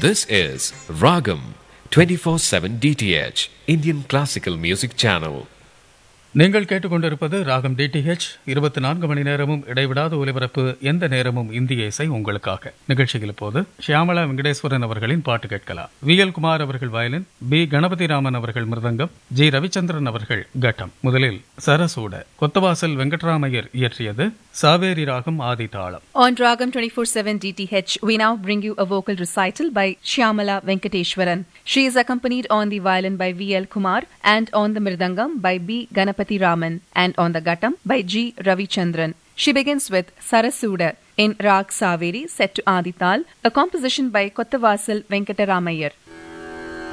This is Ragam 24/7 DTH Indian Classical Music Channel. நீங்கள் கேட்டுக்கொண்டிருப்பது ராகம் டிடிஹெச் இருபத்தி நான்கு மணி நேரமும் இடைவிடாத ஒலிபரப்பு எந்த நேரமும் இந்திய இசை உங்களுக்காக நிகழ்ச்சியில் இப்போது ஷியாமலா வெங்கடேஸ்வரன் அவர்களின் பாட்டு கேட்கலாம் வி எல் குமார் அவர்கள் வயலின் பி கணபதி ராமன் அவர்கள் மிருதங்கம் ஜி ரவிச்சந்திரன் அவர்கள் கட்டம் முதலில் சரசூட கொத்தவாசல் வெங்கட்ராமையர் இயற்றியது சாவேரி ராகம் ஆதி தாளம் On Dragam 24-7 DTH, we now bring you a vocal recital by Shyamala Venkateshwaran. She is accompanied on the violin by V.L. Kumar and on the mridangam by B. Ganapati Raman and on the ghattam by G. Ravichandran. She begins with Sarasuda in Rag Saveri set to Adital, a composition by Kottavasal Venkataramayar.